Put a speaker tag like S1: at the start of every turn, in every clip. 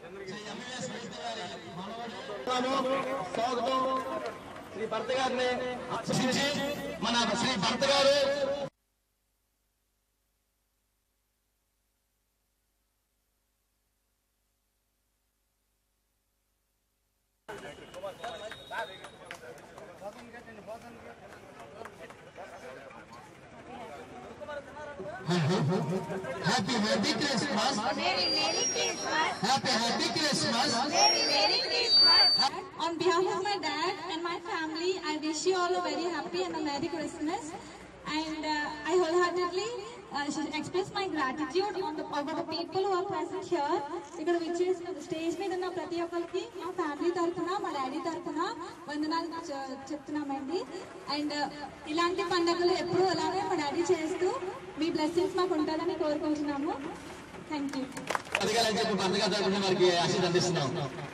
S1: స్వాగతం శ్రీ భర్త గారిని ఆశీర్వదించి మన శ్రీ భర్త గారు happy happy Christmas
S2: Merry Merry Christmas.
S1: Happy happy Christmas
S2: Merry Merry Christmas.
S3: On behalf of my dad and my family, I wish you all a very happy and a Merry Christmas. And uh, I wholeheartedly uh, should express my gratitude on the, over the people who are present here. ఇక్కడ విచ్చేసిన stage మీద ఉన్న ప్రతి ఒక్కరికి మా family తరఫున మా daddy తరఫున వందనాలు చె- చెప్తున్నామండి అండ్ ఇలాంటి పండుగలు ఎప్పుడూ అలానే మా డాడీ చేస్తూ మీ బ్లెస్సింగ్స్ మాకు ఉంటుందని కోరుకుంటున్నాము థ్యాంక్ యూ
S1: అదిగాలని చెప్పి భర్త గారి తరపున వారికి ఆశీర్వాదం అందిస్తున్నాం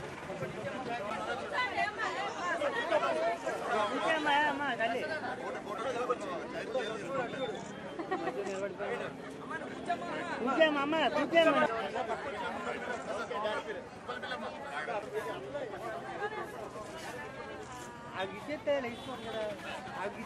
S4: కూర్చోమమ్మ కూర్చోమ్మ అవి ఇచ్చేస్తే లేచిపోరు కదా అవి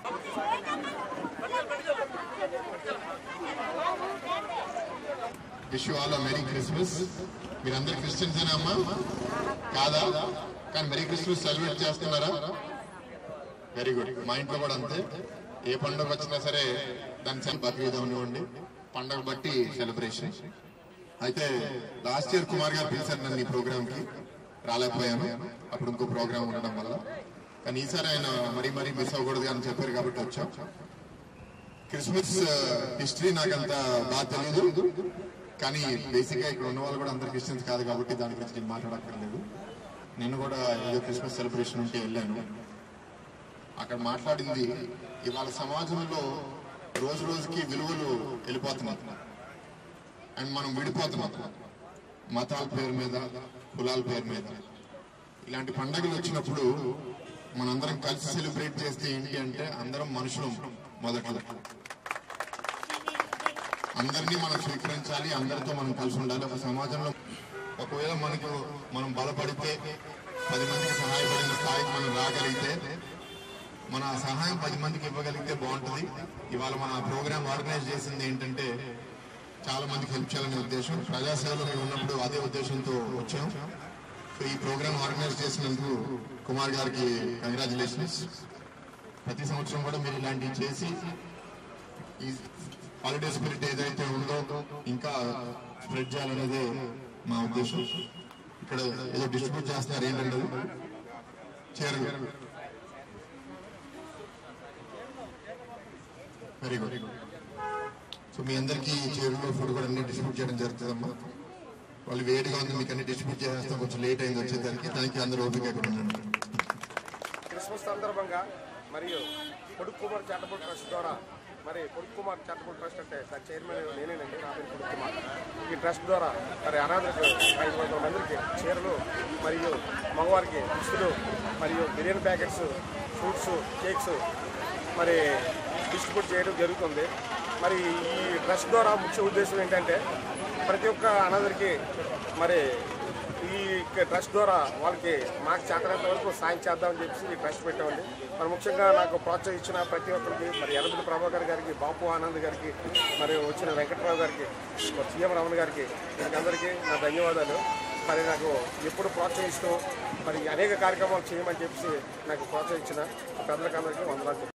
S5: wish you all merry Christmas మీరందరు క్రిస్టియన్స్ అమ్మా కాదా కానీ మెరీ క్రిస్మస్ సెలబ్రేట్ చేస్తున్నారా వెరీ గుడ్ మా ఇంట్లో కూడా అంతే ఏ పండుగ వచ్చినా సరే దాన్ని బక్రీద్ అవనివ్వండి పండుగ బట్టి సెలబ్రేషన్ అయితే లాస్ట్ ఇయర్ కుమార్ గారు పిలిచారు నన్ను ఈ ప్రోగ్రామ్ కి రాలేకపోయాను అప్పుడు ఇంకో ప్రోగ్రామ్ ఉండడం వల్ల కానీ ఈసారి ఆయన మరీ మరీ మిస్ అవ్వకూడదు అని చెప్పారు కాబట్టి వచ్చాం క్రిస్మస్ హిస్టరీ నాకంత బాగా తెలియదు కానీ బేసిక్ గా ఇక్కడ ఉన్న వాళ్ళు కూడా అందరు క్రిస్టియన్స్ కాదు కాబట్టి దాని గురించి నేను మాట్లాడక్కర్లేదు నేను కూడా ఏదో క్రిస్మస్ సెలబ్రేషన్ ఉంటే వెళ్ళాను అక్కడ మాట్లాడింది ఇవాళ సమాజంలో రోజు రోజుకి విలువలు వెళ్ళిపోతున్నాయి అండ్ మనం విడిపోతున్నాం మతాల పేరు మీద కులాల పేరు మీద ఇలాంటి పండుగలు వచ్చినప్పుడు మనందరం కలిసి సెలబ్రేట్ చేస్తే ఏంటి అంటే అందరం మనుషులు మొదట్లో అందరినీ మనం స్వీకరించాలి అందరితో మనం కలిసి ఉండాలి ఒక సమాజంలో ఒకవేళ మనకు మనం బలపడితే పది మందికి సహాయపడిన స్థాయికి మనం రాగలిగితే మన ఆ సహాయం పది మందికి ఇవ్వగలిగితే బాగుంటుంది ఇవాళ మన ప్రోగ్రామ్ ఆర్గనైజ్ చేసింది ఏంటంటే చాలా మందికి హెల్ప్ చేయాలనే ఉద్దేశం ప్రజాసేవలో మేము ఉన్నప్పుడు అదే ఉద్దేశంతో వచ్చాం సో ఈ ప్రోగ్రామ్ ఆర్గనైజ్ చేసినందుకు కుమార్ గారికి కంగ్రాచులేషన్స్ ప్రతి సంవత్సరం కూడా మీరు ఇలాంటివి చేసి ఈ హాలిడే స్పిరిట్ ఏదైతే ఉందో ఇంకా స్ప్రెడ్ చేయాలనేదే మా ఉద్దేశం ఇక్కడ ఏదో డిస్ట్రిబ్యూట్ చేస్తున్నారు ఏంటంటే చీరలు వెరీ గుడ్ సో మీ అందరికీ చీరలు ఫుడ్ కూడా అన్ని డిస్ట్రిబ్యూట్ చేయడం జరుగుతుందమ్మా వాళ్ళు వేడిగా ఉంది మీకు అన్ని డిస్ట్రిబ్యూట్ చేస్తాం కొంచెం లేట్ అయింది వచ్చేసరికి దానికి అందరూ ఓపిక ఇక్కడ ఉండండి
S6: క్రిస్మస్ సందర్భంగా మరియు పొడుగు కుమార్ చారిటబుల్ ట్రస్ట్ ద్వారా మరి పొడుగు కుమార్ చారిటబుల్ ట్రస్ట్ అంటే దాని చైర్మన్ నేనేనండి నా పేరు పొడుగు కుమార్ ఈ ట్రస్ట్ ద్వారా మరి అనాథలకు ఐదు వందల మందికి చీరలు మరియు మగవారికి దుస్తులు మరియు బిర్యానీ ప్యాకెట్స్ ఫ్రూట్స్ కేక్స్ మరి డిస్ట్రిబ్యూట్ చేయడం జరుగుతుంది మరి ఈ ట్రస్ట్ ద్వారా ముఖ్య ఉద్దేశం ఏంటంటే ప్రతి ఒక్క అనాథరికి మరి ఈ ట్రస్ట్ ద్వారా వాళ్ళకి మాకు చేతనంత వరకు సాయం చేద్దామని చెప్పేసి ఈ ట్రస్ట్ పెట్టామండి మరి ముఖ్యంగా నాకు ప్రోత్సహించిన ప్రతి ఒక్కరికి మరి ఎర్రబుల్లి ప్రభాకర్ గారికి బాపు ఆనంద్ గారికి మరి వచ్చిన వెంకట్రావు గారికి మరి సీఎం రమణ గారికి వీళ్ళందరికీ నా ధన్యవాదాలు మరి నాకు ఎప్పుడు ప్రోత్సహిస్తూ మరి అనేక కార్యక్రమాలు చేయమని చెప్పేసి నాకు ప్రోత్సహించిన పెద్దలకు అందరికీ వందనాలు చెప్తున్నాను.